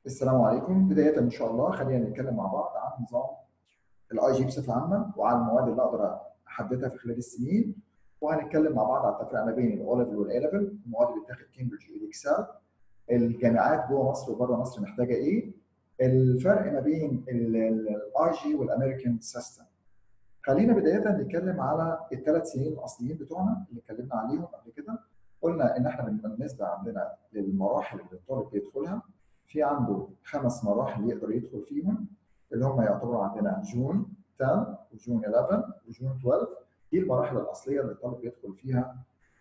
السلام عليكم بداية إن شاء الله خلينا نتكلم مع بعض عن نظام الاي جي بصفة عامة وعن المواد اللي أقدر أحددها في خلال السنين وهنتكلم مع بعض عن التفرقة ما بين الأو ليفل والأي ليفل المواد اللي بتاخد كامبريدج والإكسل الجامعات جوه مصر وبره مصر محتاجة إيه الفرق ما بين الاي جي والامريكان سيستم خلينا بداية نتكلم على الثلاث سنين الأصليين بتوعنا اللي اتكلمنا عليهم قبل كده قلنا إن إحنا بالنسبة عندنا للمراحل اللي الطالب بيدخلها في عنده خمس مراحل يقدر يدخل فيهم اللي هم يعتبروا عندنا جون 10 وجون 11 وجون 12 دي المراحل الاصليه اللي الطالب بيدخل فيها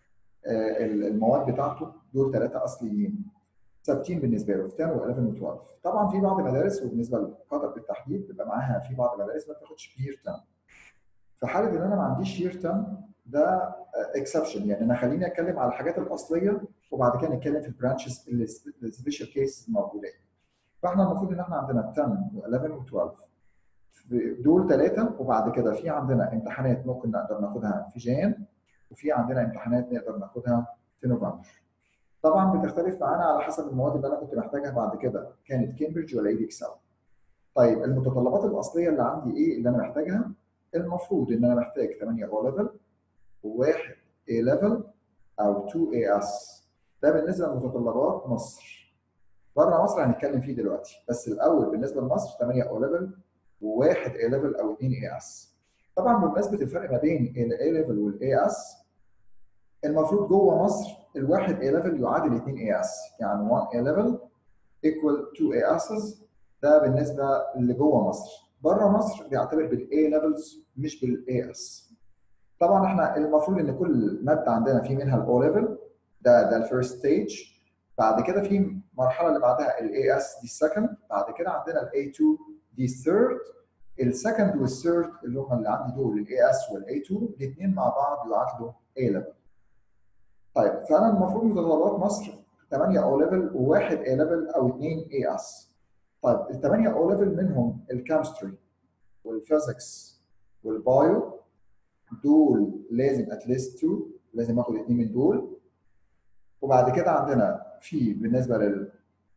المواد بتاعته دول ثلاثه اصليين ثابتين بالنسبه له في 10 و11 و12 طبعا في بعض المدارس وبالنسبه لقطر بالتحديد بيبقى معاها في بعض المدارس ما بتاخدش بير 10 في حاله ان انا ما عنديش يير 10 ده اكسبشن يعني انا خليني اتكلم على الحاجات الاصليه وبعد كده نتكلم في البرانشز السبيشال كيسز موجوده فاحنا المفروض ان احنا عندنا 10 و11 و12 دول ثلاثه وبعد كده في عندنا امتحانات ممكن نقدر ناخدها في جان وفي عندنا امتحانات نقدر ناخدها في نوفمبر طبعا بتختلف معانا على حسب المواد اللي انا كنت محتاجها بعد كده كانت كامبريدج ولا اي اكسل طيب المتطلبات الاصليه اللي عندي ايه اللي انا محتاجها المفروض ان انا محتاج 8 او ليفل وواحد A level او 2 AS ده بالنسبه لمتطلبات مصر بره مصر هنتكلم فيه دلوقتي بس الاول بالنسبه لمصر 8 او ليفل وواحد A level او 2 AS طبعا بمناسبه الفرق ما بين ال A level وال AS المفروض جوه مصر الواحد A level يعادل 2 AS يعني 1 A level equal 2 ASs ده بالنسبه لجوه مصر بره مصر بيعتبر بالاي ليفلز مش بالاي اس طبعا احنا المفروض ان كل ماده عندنا في منها الاو ليفل ده ده الفيرست ستيج بعد كده في المرحله اللي بعدها الاي اس دي السكند بعد كده عندنا الاي 2 دي الثيرد السكند والثيرد اللي هم اللي عندي دول الاي اس والاي 2 الاثنين مع بعض يعادلوا اي ليفل طيب فانا المفروض متطلبات مصر 8 او ليفل وواحد اي ليفل او اثنين اي اس طيب الثمانيه او ليفل منهم الكيمستري والفيزكس والبايو دول لازم اتليست 2 لازم اخد اثنين من دول وبعد كده عندنا في بالنسبه لل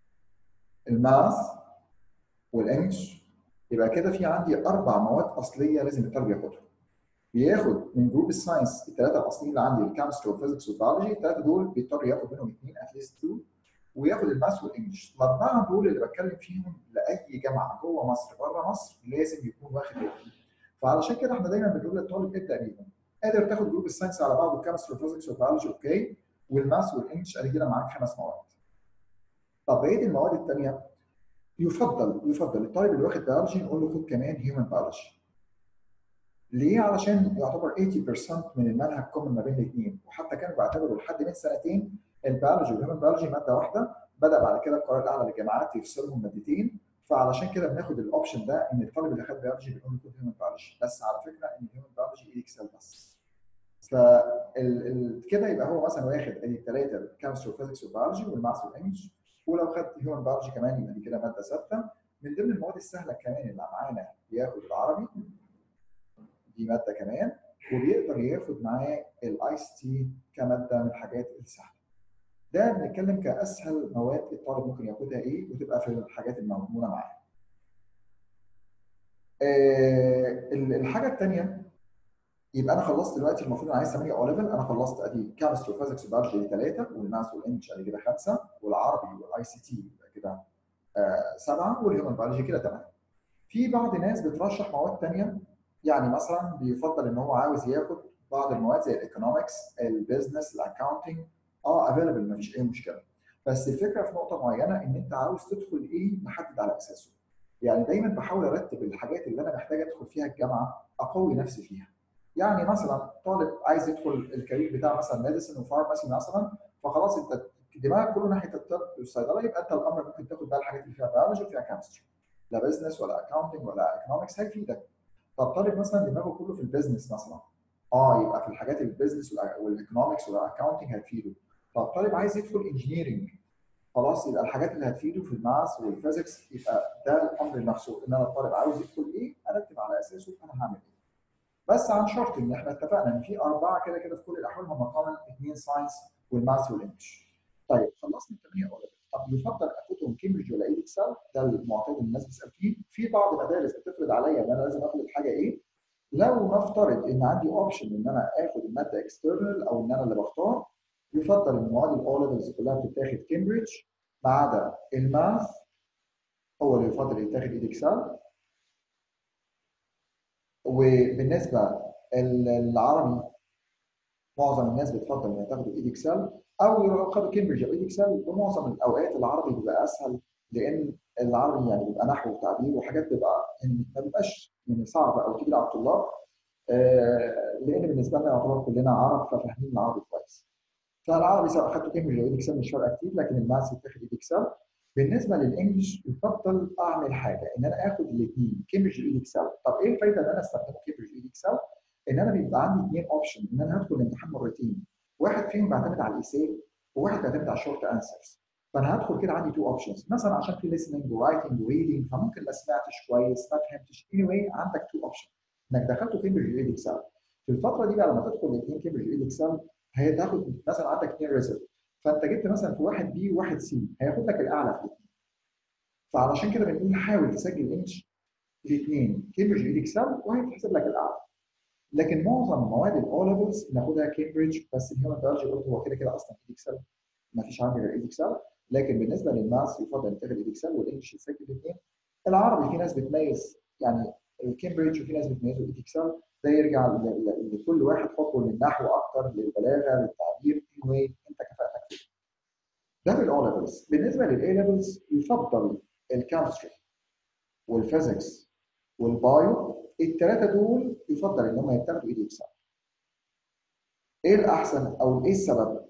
الماث والانجلش يبقى كده في عندي اربع مواد اصليه لازم الطالب ياخدهم بياخد من جروب الساينس الثلاثه الاصليين اللي عندي الكيمستري والفيزكس والبيولوجي الثلاثه دول بيضطر ياخد منهم اثنين اتليست 2 وياخد الماث والانجلش الاربعه دول اللي بتكلم فيهم لاي جامعه جوه مصر بره مصر لازم يكون واخد الاثنين فعلشان كده احنا دايما بنقول للطالب ابدا بيهم قادر تاخد جروب الساينس على بعضه الكيمستري والفيزكس والبيولوجي اوكي والماث والانجلش ادي كده معاك خمس مواد طب بقيه المواد الثانيه يفضل يفضل الطالب اللي واخد بيولوجي نقول له خد كمان هيومن بيولوجي ليه؟ علشان يعتبر 80% من المنهج كومن ما بين الاثنين وحتى كانوا بيعتبروا لحد من سنتين البيولوجي والهيومن بيولوجي ماده واحده بدا بعد كده القرار الاعلى للجامعات يفصلهم مادتين فعلشان كده بناخد الاوبشن ده ان الطالب اللي خد بيولوجي بيقول له خد هيومن بيولوجي بس على فكره ان الهيومن بيولوجي اي اكسل بس ف كده يبقى هو مثلا واخد ادي الثلاثه الكيمستري والفيزكس والبيولوجي والماث والانجلش ولو خد هيومن بيولوجي كمان يبقى دي كده ماده ثابته من ضمن المواد السهله كمان اللي معانا بياخد العربي دي ماده كمان وبيقدر ياخد معاه الاي اس تي كماده من الحاجات السهله ده بنتكلم كاسهل مواد الطالب ممكن ياخدها ايه وتبقى في الحاجات المضمونه معاه. آه الحاجه الثانيه يبقى انا خلصت دلوقتي المفروض انا عايز 8 او ليفل انا خلصت ادي كيمستري وفيزكس وبيولوجي ثلاثه والماث والانجلش ادي كده خمسه والعربي والاي سي تي يبقى كده آه سبعه والهيومن بيولوجي كده ثمانيه. في بعض الناس بترشح مواد ثانيه يعني مثلا بيفضل ان هو عاوز ياخد بعض المواد زي الايكونومكس البيزنس الاكونتنج اه افيلبل مفيش اي مشكله بس الفكره في نقطه معينه ان انت عاوز تدخل ايه محدد على اساسه يعني دايما بحاول ارتب الحاجات اللي انا محتاج ادخل فيها الجامعه اقوي نفسي فيها يعني مثلا طالب عايز يدخل الكارير بتاع مثلا ميديسن وفارماسي مثلا فخلاص انت دماغك كله ناحيه الطب والصيدله يبقى انت الامر ممكن تاخد بقى الحاجات اللي فيها بيولوجي وفيها كيمستري لا بزنس ولا اكونتنج ولا ايكونومكس هيفيدك طب طالب مثلا دماغه كله في البيزنس مثلا اه يبقى في الحاجات البيزنس والايكونومكس والاكونتنج هتفيده طب طالب عايز يدخل انجينيرنج خلاص يبقى الحاجات اللي هتفيده في الماث والفيزكس يبقى ده الامر نفسه ان انا الطالب عاوز يدخل ايه ارتب على اساسه انا هعمل ايه بس عن شرط ان احنا اتفقنا ان في اربعه كده كده في كل الاحوال هم كومن اثنين ساينس والماث والانجلش طيب خلصنا الثمانيه اولى طب يفضل اخدهم اخدهم كامبريدج ولا ايدكسل ده المعتاد اللي الناس بتسال فيه في بعض المدارس بتفرض عليا ان انا لازم اخد الحاجه ايه لو نفترض ان عندي اوبشن ان انا اخد الماده اكسترنال او ان انا اللي بختار يفضل ان المواد الاو ليفلز كلها بتتاخد كامبريدج ما عدا الماث هو اللي يفضل يتاخد ايدكسل وبالنسبه للعربي معظم الناس بتفضل انها تاخد ايدكسل او ياخدوا كامبريدج او ايدكسل بمعظم الاوقات العربي بيبقى اسهل لان العربي يعني بيبقى نحو وتعبير وحاجات بتبقى يعني ما بيبقاش يعني صعبه او تقيله على الطلاب آه لان بالنسبه لنا يعتبر كلنا عرب ففاهمين العربي كويس. فالعربي سواء اخدته كامبريدج او ايدكسل مش فارقه كتير لكن الماث يتاخد ايدكسل. بالنسبه للانجلش يفضل اعمل حاجه ان انا اخد الاثنين كامبريدج وايدكسل. طب ايه الفايده ان انا استخدمه كامبريدج وايدكسل؟ ان انا بيبقى عندي اثنين اوبشن ان انا هدخل الامتحان مرتين واحد فيهم بيعتمد على الايساي وواحد بيعتمد على الشورت انسرز فانا هدخل كده عندي تو اوبشنز مثلا عشان في listening ورايتنج وريدنج فممكن ما سمعتش كويس ما فهمتش اني anyway عندك تو اوبشن انك دخلته كامبريدج ايد اكسل في الفتره دي بقى لما تدخل الاثنين كامبريدج ايد اكسل هتاخد مثلا عندك اثنين ريزلت فانت جبت مثلا في واحد بي وواحد سي هياخد لك الاعلى في الاثنين فعلشان كده بنقول حاول تسجل انش الاثنين كامبريدج ايد اكسل وهيتحسب لك الاعلى لكن معظم مواد الاو ليفلز ناخدها كامبريدج بس الهيومن بيولوجي قلت هو كده كده اصلا ايد اكسل ما فيش عندي غير ايد اكسل لكن بالنسبه للماث يفضل يتاخد ايد اكسل والانجلش يتسجل الاثنين العربي في ناس بتميز يعني الكامبريدج وفي ناس بتميزه ايد اكسل ده يرجع لكل واحد حبه للنحو اكتر للبلاغه للتعبير anyway انت كفاءتك فيه ده في الاو ليفلز بالنسبه للاي ليفلز يفضل الكيمستري والفيزيكس والبايو الثلاثه دول يفضل ان هم يتاخدوا ايد اكسل ايه الاحسن او ايه السبب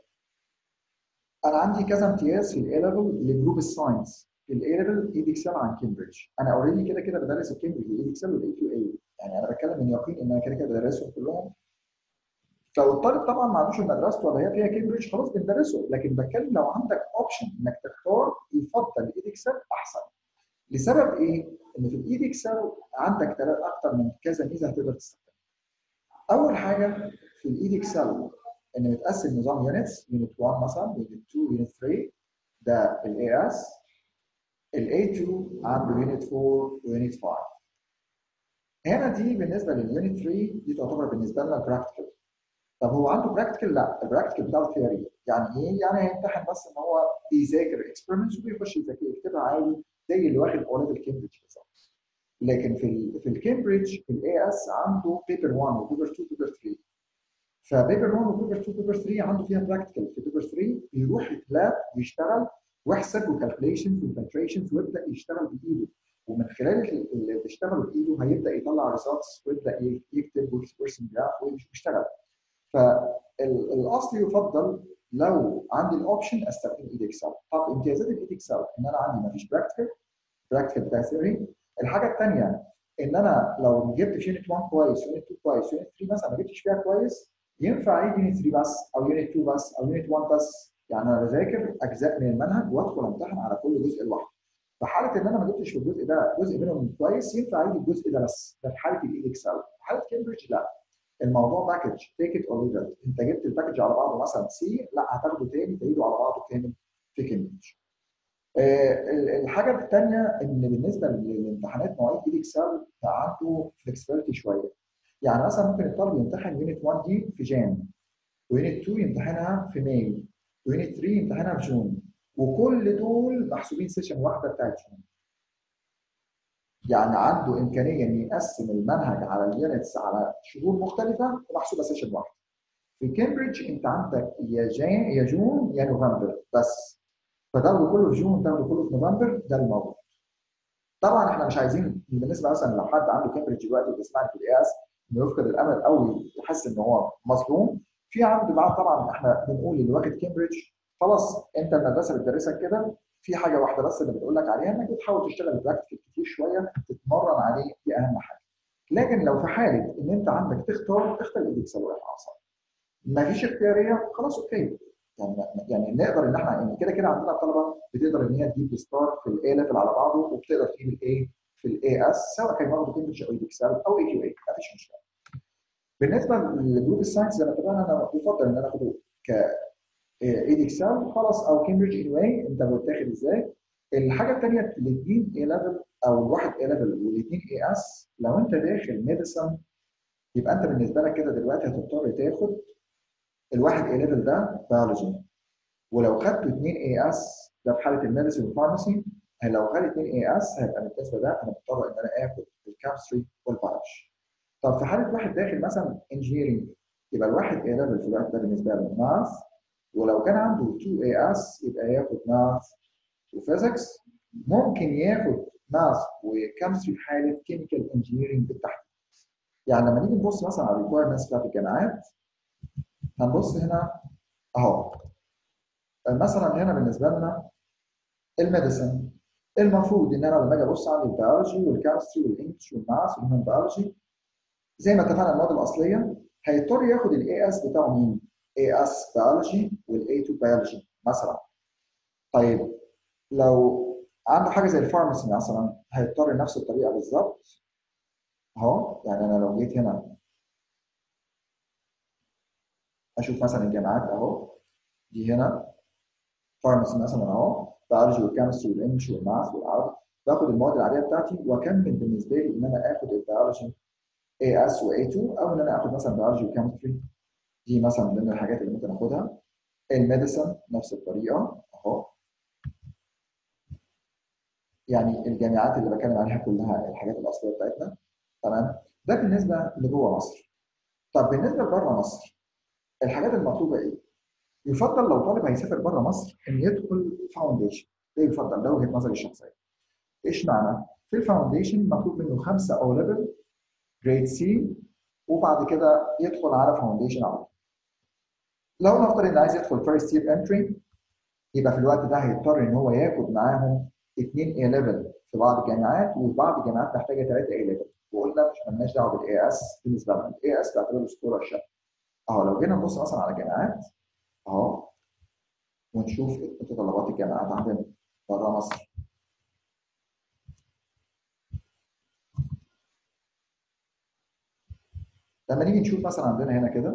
انا عندي كذا امتياز في الاي ليفل لجروب الساينس في الاي ليفل ايد اكسل عن كامبريدج انا اوريدي كده كده بدرس الكامبريدج الايد اكسل والاي كيو اي يعني انا بتكلم من يقين ان انا كده كده بدرسهم كلهم لو الطالب طبعا ما عندوش مدرسته ولا هي فيها كامبريدج خلاص بندرسه لكن بتكلم لو عندك اوبشن انك تختار يفضل الايد اكسل احسن لسبب ايه؟ ان في الايد اكسل عندك ثلاث اكتر من كذا ميزه هتقدر تستخدمها. اول حاجه في الايد اكسل ان متقسم نظام يونتس يونت 1 مثلا يونت 2 يونت 3 ده الاي اس الاي 2 عنده يونت 4 ويونت 5 هنا دي بالنسبه لليونت 3 دي تعتبر بالنسبه لنا براكتيكال طب هو عنده براكتيكال لا البراكتيكال بتاعه ثيوري يعني ايه يعني هيمتحن بس ان هو بيذاكر اكسبيرمنتس وبيخش يذاكر يكتبها عادي زي اللي واخد اول الكامبريدج بالظبط لكن في ال في الكامبريدج الاي اس عنده بيبر 1 وبيبر 2 وبيبر 3 فبيبر 1 وبيبر 2 وبيبر 3 عنده فيها براكتيكال في بيبر 3 بيروح لاب يشتغل ويحسب وكالكوليشنز وفلتريشنز ويبدا يشتغل بايده ومن خلال اللي بيشتغل بايده هيبدا يطلع ريزلتس ويبدا يكتب ويرسم جراف ويشتغل فالاصل يفضل لو عندي الاوبشن استخدم ايد اكسل طب امتيازات الايد اكسل ان انا عندي ما فيش براكتيكال براكتيكال بتاع ثيوري الحاجه الثانيه ان انا لو جبت في يونت 1 كويس يونت 2 كويس يونت 3 مثلا ما جبتش فيها كويس ينفع اعيد يونت 3 بس او يونت 2 بس او يونت 1 بس يعني انا بذاكر اجزاء من المنهج وادخل امتحن على كل جزء لوحده في حاله ان انا ما جبتش في الجزء ده جزء منهم كويس ينفع اعيد الجزء ده بس ده في حاله الاي اكسل في حاله كامبريدج لا الموضوع باكج تيك ات اور ليف ات انت جبت الباكج على بعضه مثلا سي لا هتاخده تاني تعيده على بعضه كامل في كامبريدج آه الحاجه الثانيه ان بالنسبه للامتحانات مواعيد ايد اكسل عنده فلكسبيتي شويه يعني مثلا ممكن الطالب يمتحن يونت 1 دي في جان ويونت 2 يمتحنها في ماي ويونت 3 يمتحنها في جون وكل دول محسوبين سيشن واحده بتاعت جون يعني عنده امكانيه ان يقسم المنهج على اليونتس على شهور مختلفه ومحسوبه سيشن واحده في كامبريدج انت عندك يا جان يا جون يا نوفمبر بس فتاخده كله في جون تاخده كله في نوفمبر ده الموضوع طبعا احنا مش عايزين بالنسبه مثلا لو حد عنده كامبريدج دلوقتي وبيسمعني في القياس انه يفقد الامل او يحس ان هو مظلوم في عند بعض طبعا احنا بنقول اللي واخد كامبريدج خلاص انت المدرسه بتدرسك كده في حاجه واحده بس اللي بتقول لك عليها انك بتحاول تشتغل براكتيكال كتير شويه تتمرن عليه دي اهم حاجه لكن لو في حاله ان انت عندك تختار اختار الايدكسل ولا الاعصاب ما فيش اختياريه خلاص اوكي يعني يعني نقدر ان احنا يعني كده كده عندنا طلبه بتقدر ان هي تجيب ستار في الاي ليفل على بعضه وبتقدر تجيب الاي في الاي اس سواء كان واخده كامبريدج او ايدكسل او اي كيو اي ما فيش مشكله بالنسبه لجروب الساينس زي ما اتفقنا انا بفضل ان انا اخده ك ايدكسل خلاص او كامبريدج اني واي انت بتاخد ازاي الحاجه الثانيه الاثنين اي ليفل او الواحد اي ليفل والاثنين اي اس لو انت داخل ميديسن يبقى انت بالنسبه لك كده دلوقتي هتضطر تاخد الواحد اي ليفل ده بيولوجي ولو خدت اثنين اي اس ده في حاله الميديسن والفارماسي لو خدت اثنين اي اس هيبقى بالنسبه ده انا مضطر ان انا اخد الكيمستري والبيولوجي طب في حاله واحد داخل مثلا انجينيرنج يبقى الواحد اي ليفل في الوقت ده بالنسبه له ماث ولو كان عنده 2 اي اس يبقى ياخد ماث وفيزكس ممكن ياخد ماث وكيمستري في حاله كيميكال انجينيرنج بالتحديد يعني لما نيجي نبص مثلا على الريكويرمنتس بتاعت الجامعات هنبص هنا اهو مثلا هنا بالنسبه لنا الميديسن المفروض ان انا لما اجي ابص على البيولوجي والكيمستري والانجلش والماث والهيومن بيولوجي زي ما اتفقنا المواد الاصليه هيضطر ياخد الاي اس بتاعه مين؟ اي اس بيولوجي والاي 2 بيولوجي مثلا. طيب لو عنده حاجه زي الفارماسي مثلا هيضطر نفس الطريقه بالظبط اهو يعني انا لو جيت هنا اشوف مثلا الجامعات اهو دي هنا فارماسي مثلا اهو بيولوجي والكيمستري والانجلش والماث والعربي باخد المواد العاديه بتاعتي واكمل بالنسبه لي ان انا اخد البيولوجي اي اس واي 2 او ان انا اخد مثلا بيولوجي وكيمستري دي مثلا من ضمن الحاجات اللي ممكن اخدها الميديسن نفس الطريقه اهو يعني الجامعات اللي بتكلم عليها كلها الحاجات الاصليه بتاعتنا تمام ده بالنسبه لجوه مصر طب بالنسبه لبره مصر الحاجات المطلوبه ايه؟ يفضل لو طالب هيسافر بره مصر ان يدخل فاونديشن ده يفضل ده وجهه نظري الشخصيه ايش معنى؟ في الفاونديشن مطلوب منه خمسه او ليفل جريد سي وبعد كده يدخل على فاونديشن على طول لو نفترض ان عايز يدخل فيرست يير انتري يبقى في الوقت ده هيضطر ان هو ياخد معاهم اثنين اي ليفل في بعض الجامعات وبعض الجامعات محتاجه ثلاثه اي ليفل وقلنا مش مالناش دعوه بالاي اس بالنسبه لنا الاي اس بعتبره سكولر شيب اهو لو جينا نبص مثلا على الجامعات اهو ونشوف متطلبات الجامعات عندنا بره مصر لما نيجي نشوف مثلا عندنا هنا كده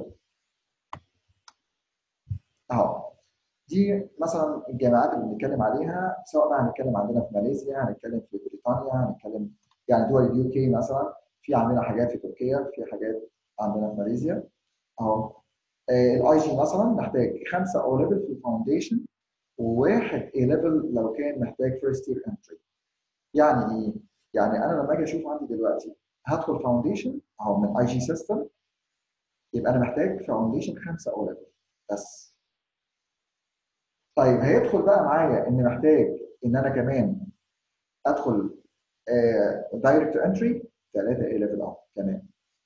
اهو دي مثلا الجامعات اللي بنتكلم عليها سواء بقى هنتكلم عندنا في ماليزيا هنتكلم في بريطانيا هنتكلم يعني دول اليو كي مثلا في عندنا حاجات في تركيا في حاجات عندنا في ماليزيا اهو الاي جي مثلا محتاج خمسه او ليفل في الفاونديشن وواحد اي ليفل لو كان محتاج فيرست يير انتري يعني ايه؟ يعني انا لما اجي اشوف عندي دلوقتي هدخل فاونديشن اهو من اي جي سيستم يبقى انا محتاج فاونديشن خمسه او ليفل بس طيب هيدخل بقى معايا ان محتاج ان انا كمان ادخل دايركت انتري ثلاثه اي ليفل اه كمان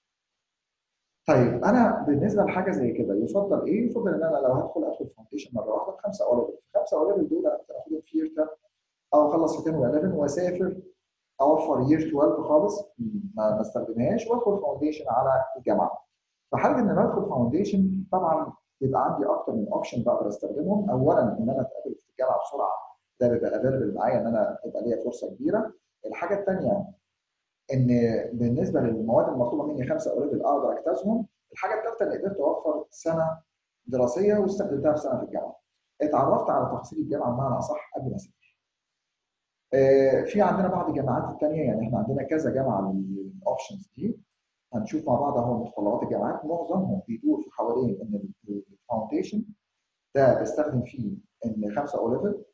طيب انا بالنسبه لحاجه زي كده يفضل ايه؟ يفضل ان انا لو هدخل ادخل فاونديشن مره واحده بخمسه او ليفل، خمسه او ليفل دول انا ممكن اخدهم في يير 10 او اخلص في 10 و11 واسافر اوفر يير 12 خالص ما ما استخدمهاش وادخل فاونديشن على الجامعه. في حاله ان انا ادخل فاونديشن طبعا بيبقى عندي اكتر من اوبشن بقدر استخدمهم، اولا ان انا اتقابل في الجامعه بسرعه ده بيبقى افيلبل معايا ان انا يبقى ليا فرصه كبيره. الحاجه الثانيه ان بالنسبه للمواد المطلوبه مني خمسه او ليفل اقدر اجتازهم الحاجه الثالثه اني قدرت اوفر سنه دراسيه واستخدمتها في سنه في الجامعه. اتعرفت على تفاصيل الجامعه بمعنى اصح قبل ما اسافر. في عندنا بعض الجامعات الثانيه يعني احنا عندنا كذا جامعه للاوبشنز دي هنشوف مع بعض اهو متطلبات الجامعات معظمهم بيدور في حوالين ان الفاونديشن ده بستخدم فيه ان خمسه او ليفل